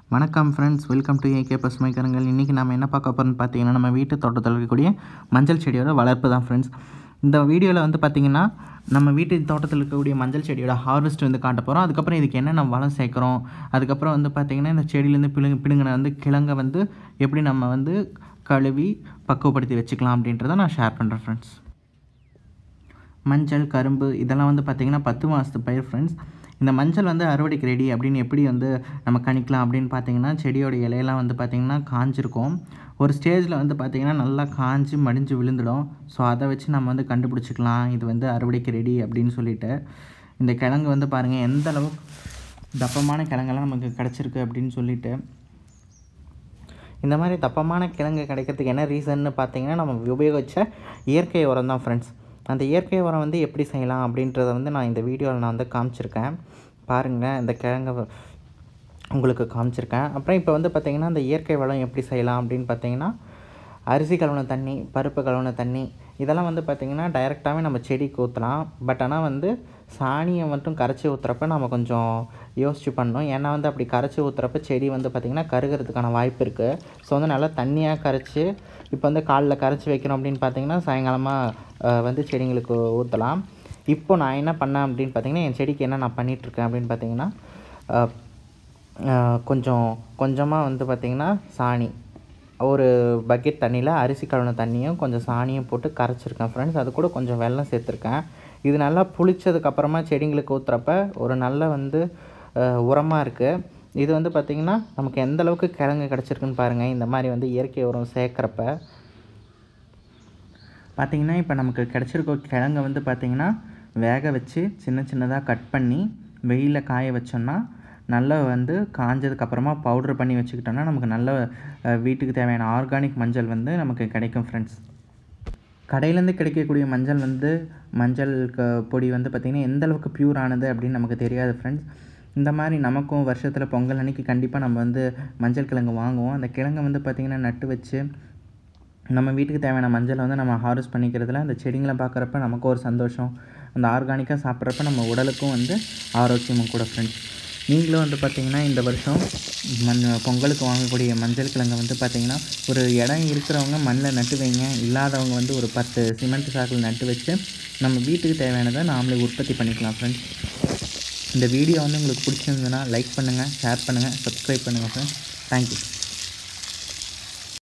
வணக்கம் friends welcome to AK பசுமைக்கரங்கள் இன்றைக்கி நம்ம என்ன பார்க்க போகிறோம்னு பார்த்தீங்கன்னா நம்ம வீட்டு தோட்டத்தில் இருக்கக்கூடிய மஞ்சள் செடியோட வளர்ப்பு தான் ஃப்ரெண்ட்ஸ் இந்த வீடியோவில் வந்து பார்த்திங்கன்னா நம்ம வீட்டு தோட்டத்தில் இருக்கக்கூடிய மஞ்சள் செடியோட ஹார்வெஸ்ட் வந்து காட்ட போகிறோம் அதுக்கப்புறம் இதுக்கு என்னென்ன வளம் சேர்க்குறோம் அதுக்கப்புறம் வந்து பார்த்திங்கன்னா இந்த செடியிலேருந்து பிடுங்க பிடுங்கின வந்து கிழங்கை வந்து எப்படி நம்ம வந்து கழுவி பக்குவப்படுத்தி வச்சுக்கலாம் அப்படின்றத நான் ஷேர் பண்ணுறேன் ஃப்ரெண்ட்ஸ் மஞ்சள் கரும்பு இதெல்லாம் வந்து பார்த்திங்கன்னா பத்து மாதத்து பயிர் ஃப்ரெண்ட்ஸ் இந்த மஞ்சள் வந்து அறுவடைக்கு ரெடி அப்படின்னு எப்படி வந்து நம்ம கணிக்கலாம் அப்படின்னு பார்த்தீங்கன்னா செடியோட இலையெல்லாம் வந்து பார்த்திங்கன்னா காஞ்சிருக்கும் ஒரு ஸ்டேஜில் வந்து பார்த்திங்கன்னா நல்லா காஞ்சி மடிஞ்சு விழுந்துடும் ஸோ அதை வச்சு நம்ம வந்து கண்டுபிடிச்சிக்கலாம் இது வந்து அறுவடைக்கு ரெடி அப்படின்னு சொல்லிட்டு இந்த கிழங்கு வந்து பாருங்கள் எந்த அளவுக்கு தப்பமான கிழங்கெல்லாம் நமக்கு கிடச்சிருக்கு அப்படின்னு சொல்லிட்டு இந்த மாதிரி தப்பமான கிழங்கு கிடைக்கிறதுக்கு என்ன ரீசன்னு பார்த்தீங்கன்னா நம்ம உபயோகித்த இயற்கை உரம் தான் ஃப்ரெண்ட்ஸ் அந்த இயற்கை உரம் வந்து எப்படி செய்யலாம் அப்படின்றத வந்து நான் இந்த வீடியோவில் நான் வந்து காமிச்சிருக்கேன் பாருங்கள் இந்த கிழங்கை வ- உங்களுக்கு காமிச்சிருக்கேன் அப்புறம் இப்போ வந்து பார்த்திங்கன்னா இந்த இயற்கை வளம் எப்படி செய்யலாம் அப்படின்னு பார்த்தீங்கன்னா அரிசி கழுவுன தண்ணி பருப்பு கழுவுன தண்ணி இதெல்லாம் வந்து பார்த்திங்கன்னா டைரெக்டாகவே நம்ம செடிக்கு ஊற்றலாம் பட் ஆனால் வந்து சாணியை மட்டும் கரைச்சி ஊற்றுறப்ப நம்ம கொஞ்சம் யோசிச்சு பண்ணணும் ஏன்னா வந்து அப்படி கரைச்சி ஊற்றுறப்ப செடி வந்து பார்த்திங்கன்னா கருகிறதுக்கான வாய்ப்பு இருக்குது ஸோ வந்து நல்லா தண்ணியாக கரைச்சி இப்போ வந்து காலில் கரைச்சி வைக்கிறோம் அப்படின்னு பார்த்தீங்கன்னா சாயங்காலமாக வந்து செடிங்களுக்கு ஊற்றலாம் இப்போ நான் என்ன பண்ணேன் அப்படின்னு பார்த்தீங்கன்னா என் செடிக்கு என்ன நான் பண்ணிகிட்ருக்கேன் அப்படின்னு பார்த்தீங்கன்னா அஹ், அஹ், கொஞ்சம் கொஞ்சமாக வந்து பார்த்திங்கன்னா சாணி ஒரு பக்கெட் தண்ணியில் அரிசி கழுவின தண்ணியும் கொஞ்சம் சாணியும் போட்டு கரைச்சிருக்கேன் ஃப்ரெண்ட்ஸ் அது கூட கொஞ்சம் வெல்லம் சேர்த்துருக்கேன் இது நல்லா புளிச்சதுக்கப்புறமா செடிங்களுக்கு ஊற்றுறப்ப ஒரு நல்ல வந்து உரமாக இருக்குது இது வந்து பார்த்திங்கன்னா நமக்கு எந்த அளவுக்கு கிழங்கு கிடச்சிருக்குன்னு பாருங்கள் இந்த மாதிரி வந்து இயற்கை உரம் சேர்க்குறப்ப பார்த்திங்கன்னா இப்போ நமக்கு கிடச்சிருக்க கிழங்க வந்து பார்த்திங்கன்னா வேக வச்சு சின்ன சின்னதாக கட் பண்ணி வெயிலில் காய வச்சோம்னா நல்லா வந்து காஞ்சதுக்கப்புறமா பவுட்ரு பண்ணி வச்சுக்கிட்டோம்னா நமக்கு நல்ல அஹ், வீட்டுக்கு தேவையான ஆர்கானிக் மஞ்சள் வந்து நமக்கு கிடைக்கும் ஃப்ரெண்ட்ஸ் கடையிலேருந்து கிடைக்கக்கூடிய மஞ்சள் வந்து மஞ்சள் க- பொடி வந்து பார்த்திங்கன்னா எந்த அளவுக்கு பியூர் ஆனது அப்படின்னு நமக்கு தெரியாது ஃப்ரெண்ட்ஸ் இந்த மாதிரி நமக்கும் வருஷத்தில் பொங்கல் அன்னைக்கு கண்டிப்பாக நம்ம வந்து மஞ்சள் கிழங்கு வாங்குவோம் அந்த கிழங்கை வந்து பார்த்திங்கன்னா நட்டு வச்சு நம்ம வீட்டுக்கு தேவையான மஞ்சளை வந்து நம்ம ஹார்வெஸ்ட் பண்ணிக்கிறதுல அந்த செடிங்களை பார்க்குறப்ப நமக்கு ஒரு சந்தோஷம் அந்த ஆர்கானிக்காக சாப்பிட்றப்ப நம்ம உடலுக்கும் வந்து ஆரோக்கியமும் கூட ஃப்ரெண்ட்ஸ் நீங்களும் வந்து பார்த்திங்கன்னா இந்த வருஷம் மண் பொங்கலுக்கு வாங்கக்கூடிய மஞ்சள் கிழங்கை வந்து பார்த்திங்கன்னா ஒரு இடம் இருக்கிறவங்க மண்ணில் நட்டு வைங்க இல்லாதவங்க வந்து ஒரு பத்து சிமெண்ட் சாக்கில் நட்டு வச்சு நம்ம வீட்டுக்கு தேவையானதை நாமளே உற்பத்தி பண்ணிக்கலாம் ஃப்ரெண்ட்ஸ் இந்த வீடியோ வந்து உங்களுக்கு பிடிச்சிருந்ததுன்னா லைக் பண்ணுங்கள் ஷேர் பண்ணுங்கள் சப்ஸ்கிரைப் பண்ணுங்கள் ஃப்ரெண்ட்ஸ் தேங்க்யூ